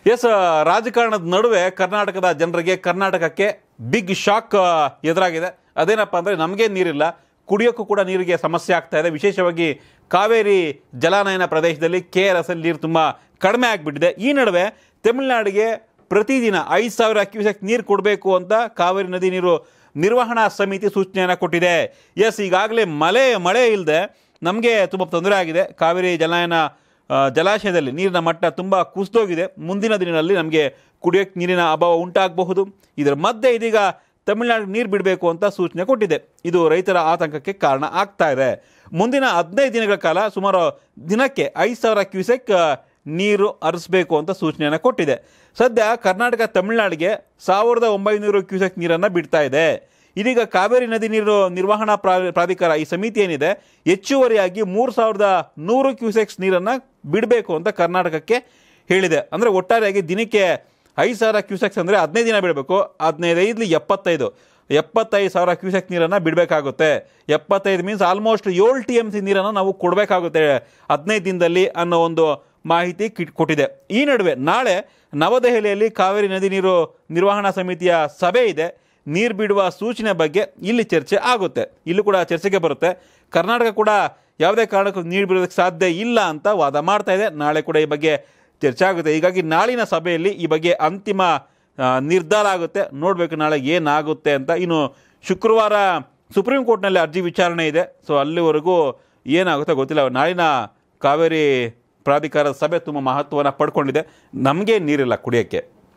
S ರಾಜಕಾರಣದ ನಡುವೆ ಕರ್ನಾಟಕದ ಜನರಿಗೆ ಕರ್ನಾಟಕಕ್ಕೆ ಬಿಗ್ ಶಾಕ್ ಎದುರಾಗಿದೆ ಅದೇನಪ್ಪ ಅಂದರೆ ನಮಗೆ ನೀರಿಲ್ಲ ಕುಡಿಯೋಕ್ಕೂ ಕೂಡ ನೀರಿಗೆ ಸಮಸ್ಯೆ ಆಗ್ತಾ ಇದೆ ವಿಶೇಷವಾಗಿ ಕಾವೇರಿ ಜಲಾನಯನ ಪ್ರದೇಶದಲ್ಲಿ ಕೆ ಆರ್ ಎಸ್ ಅಲ್ಲಿ ನೀರು ತುಂಬ ಕಡಿಮೆ ಆಗಿಬಿಟ್ಟಿದೆ ಈ ನಡುವೆ ತಮಿಳುನಾಡಿಗೆ ಪ್ರತಿದಿನ ಐದು ಸಾವಿರ ಕ್ಯೂಸೆಕ್ ನೀರು ಕೊಡಬೇಕು ಅಂತ ಕಾವೇರಿ ನದಿ ನೀರು ನಿರ್ವಹಣಾ ಸಮಿತಿ ಸೂಚನೆಯನ್ನು ಕೊಟ್ಟಿದೆ ಎಸ್ ಈಗಾಗಲೇ ಮಳೆ ಮಳೆ ಇಲ್ಲದೆ ನಮಗೆ ತುಂಬ ತೊಂದರೆ ಆಗಿದೆ ಕಾವೇರಿ ಜಲಾನಯನ ಆ, ಜಲಾಶಯದಲ್ಲಿ ನೀರಿನ ಮಟ್ಟ ತುಂಬ ಕುಸಿದೋಗಿದೆ ಮುಂದಿನ ದಿನಗಳಲ್ಲಿ ನಮಗೆ ಕುಡಿಯೋಕ್ಕೆ ನೀರಿನ ಅಭಾವ ಉಂಟಾಗಬಹುದು ಇದರ ಮಧ್ಯೆ ಇದೀಗ ತಮಿಳುನಾಡು ನೀರು ಬಿಡಬೇಕು ಅಂತ ಸೂಚನೆ ಕೊಟ್ಟಿದೆ ಇದು ರೈತರ ಆತಂಕಕ್ಕೆ ಕಾರಣ ಆಗ್ತಾ ಇದೆ ಮುಂದಿನ ಹದಿನೈದು ದಿನಗಳ ಕಾಲ ಸುಮಾರು ದಿನಕ್ಕೆ ಐದು ಸಾವಿರ ಕ್ಯೂಸೆಕ್ ಆ, ನೀರು ಹರಿಸಬೇಕು ಅಂತ ಸೂಚನೆಯನ್ನು ಕೊಟ್ಟಿದೆ ಸದ್ಯ ಕರ್ನಾಟಕ ತಮಿಳುನಾಡಿಗೆ ಸಾವಿರದ ಒಂಬೈನೂರು ಕ್ಯೂಸೆಕ್ ನೀರನ್ನು ಬಿಡ್ತಾ ಇದೆ ಇದೀಗ ಕಾವೇರಿ ನದಿ ನೀರು ನಿರ್ವಹಣಾ ಪ್ರಾ- ಪ್ರಾಧಿಕಾರ ಈ ಸಮಿತಿ ಏನಿದೆ ಹೆಚ್ಚುವರಿಯಾಗಿ ಮೂರು ಸಾವಿರದ ನೂರು ಕ್ಯೂಸೆಕ್ಸ್ ನೀರನ್ನು ಬಿಡಬೇಕು ಅಂತ ಕರ್ನಾಟಕಕ್ಕೆ ಹೇಳಿದೆ ಅಂದರೆ ಒಟ್ಟಾರೆಯಾಗಿ ದಿನಕ್ಕೆ ಐದು ಸಾವಿರ ಕ್ಯೂಸೆಕ್ಸ್ ಅಂದರೆ ಹದಿನೈದು ದಿನ ಬಿಡಬೇಕು ಹದಿನೈದು ಐದಲಿ ಎಪ್ಪತ್ತೈದು ಎಪ್ಪತ್ತೈದು ಸಾವಿರ ಕ್ಯೂಸೆಕ್ ನೀರನ್ನು ಬಿಡಬೇಕಾಗುತ್ತೆ ಎಪ್ಪತ್ತೈದು ಮೀನ್ಸ್ ಆಲ್ಮೋಸ್ಟ್ ಏಳು ಟಿ ಎಮ್ ಸಿ ನೀರನ್ನು ನಾವು ಕೊಡಬೇಕಾಗುತ್ತೆ ಹದಿನೈದು ದಿನದಲ್ಲಿ ಅನ್ನೋ ಒಂದು ಮಾಹಿತಿ ಕಿಟ್ ಕೊಟ್ಟಿದೆ ಈ ನಡುವೆ ನಾಳೆ ನವದೆಹಲಿಯಲ್ಲಿ ಕಾವೇರಿ ನದಿ ನೀರು ನಿರ್ವಹಣಾ ಸಮಿತಿಯ ಸಭೆ ಇದೆ ನೀರು ಬಿಡುವ ಸೂಚನೆ ಬಗ್ಗೆ ಇಲ್ಲಿ ಚರ್ಚೆ ಆಗುತ್ತೆ ಇಲ್ಲೂ ಕೂಡ ಚರ್ಚೆಗೆ ಬರುತ್ತೆ ಕರ್ನಾಟಕ ಕೂಡ ಯಾವುದೇ ಕಾರಣಕ್ಕೂ ನೀರು ಬಿಡೋದಕ್ಕೆ ಸಾಧ್ಯ ಇಲ್ಲ ಅಂತ ವಾದ ಮಾಡ್ತಾ ಇದೆ ನಾಳೆ ಕೂಡ ಈ ಬಗ್ಗೆ ಚರ್ಚೆ ಆಗುತ್ತೆ ಹೀಗಾಗಿ ನಾಳಿನ ಸಭೆಯಲ್ಲಿ ಈ ಬಗ್ಗೆ ಅಂತಿಮ ಆ, ನಿರ್ಧಾರ ಆಗುತ್ತೆ ನೋಡಬೇಕು ನಾಳೆ ಏನಾಗುತ್ತೆ ಅಂತ ಇನ್ನು ಶುಕ್ರವಾರ ಸುಪ್ರೀಂ ಕೋರ್ಟ್ನಲ್ಲಿ ಅರ್ಜಿ ವಿಚಾರಣೆ ಇದೆ ಸೊ ಅಲ್ಲಿವರೆಗೂ ಏನಾಗುತ್ತೆ ಗೊತ್ತಿಲ್ಲ ನಾಳಿನ ಕಾವೇರಿ ಪ್ರಾಧಿಕಾರದ ಸಭೆ ತುಂಬ ಮಹತ್ವವನ್ನು ಪಡ್ಕೊಂಡಿದೆ ನಮಗೆ ನೀರಿಲ್ಲ ಕುಡಿಯೋಕ್ಕೆ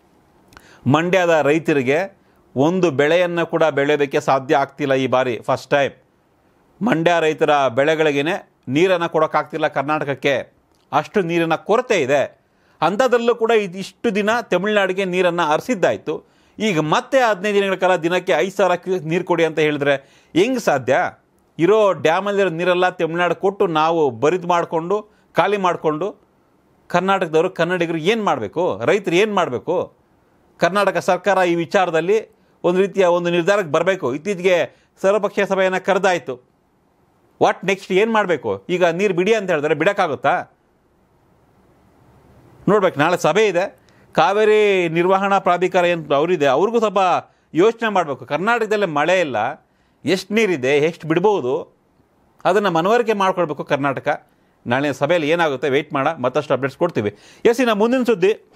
ಮಂಡ್ಯದ ರೈತರಿಗೆ ಒಂದು ಬೆಳೆಯನ್ನು ಕೂಡ ಬೆಳೆಯೋದಕ್ಕೆ ಸಾಧ್ಯ ಆಗ್ತಿಲ್ಲ ಈ ಬಾರಿ ಫಸ್ಟ್ ಟೈಮ್ ಮಂಡ್ಯ ರೈತರ ಬೆಳೆಗಳಿಗೇನೆ ನೀರನ್ನು ಕೊಡೋಕ್ಕಾಗ್ತಿಲ್ಲ ಕರ್ನಾಟಕಕ್ಕೆ ಅಷ್ಟು ನೀರಿನ ಕೊರತೆ ಇದೆ ಅಂಥದ್ರಲ್ಲೂ ಕೂಡ ಇದಿಷ್ಟು ದಿನ ತಮಿಳುನಾಡಿಗೆ ನೀರನ್ನು ಹರಿಸಿದ್ದಾಯಿತು ಈಗ ಮತ್ತೆ ಹದಿನೈದು ದಿನಗಳ ಕಾಲ ದಿನಕ್ಕೆ ಐದು ಸಾವಿರ ಕ್ಯೂಸೆಕ್ ನೀರು ಕೊಡಿ ಅಂತ ಹೇಳಿದ್ರೆ ಹೆಂಗೆ ಸಾಧ್ಯ ಇರೋ ಡ್ಯಾಮಲ್ಲಿರೋ ನೀರೆಲ್ಲ ತಮಿಳುನಾಡು ಕೊಟ್ಟು ನಾವು ಬರಿದು ಮಾಡಿಕೊಂಡು ಖಾಲಿ ಮಾಡಿಕೊಂಡು ಕರ್ನಾಟಕದವರು ಕನ್ನಡಿಗರು ಏನು ಮಾಡಬೇಕು ರೈತರು ಏನು ಮಾಡಬೇಕು ಕರ್ನಾಟಕ ಸರ್ಕಾರ ಈ ವಿಚಾರದಲ್ಲಿ ಒಂದು ರೀತಿಯ ಒಂದು ನಿರ್ಧಾರಕ್ಕೆ ಬರಬೇಕು ಇತ್ತೀಚೆಗೆ ಸರ್ವಪಕ್ಷೀಯ ಸಭೆಯನ್ನು ಕರೆದಾಯಿತು ವಾಟ್ ನೆಕ್ಸ್ಟ್ ಏನು ಮಾಡಬೇಕು ಈಗ ನೀರು ಬಿಡಿ ಅಂತ ಹೇಳಿದ್ರೆ ಬಿಡೋಕ್ಕಾಗುತ್ತಾ ನೋಡ್ಬೇಕು ನಾಳೆ ಸಭೆ ಇದೆ ಕಾವೇರಿ ನಿರ್ವಹಣಾ ಪ್ರಾಧಿಕಾರ ಏನು ಅವರಿದೆ ಅವ್ರಿಗೂ ಸ್ವಲ್ಪ ಯೋಚನೆ ಮಾಡಬೇಕು ಕರ್ನಾಟಕದಲ್ಲಿ ಮಳೆ ಇಲ್ಲ ಎಷ್ಟು ನೀರಿದೆ ಎಷ್ಟು ಬಿಡ್ಬೋದು ಅದನ್ನು ಮನವರಿಕೆ ಮಾಡ್ಕೊಳ್ಬೇಕು ಕರ್ನಾಟಕ ನಾಳೆ ಸಭೆಯಲ್ಲಿ ಏನಾಗುತ್ತೆ ವೆಯ್ಟ್ ಮಾಡ ಮತ್ತಷ್ಟು ಅಪ್ಡೇಟ್ಸ್ ಕೊಡ್ತೀವಿ ಎಸ್ ಇನ್ನು ಮುಂದಿನ ಸುದ್ದಿ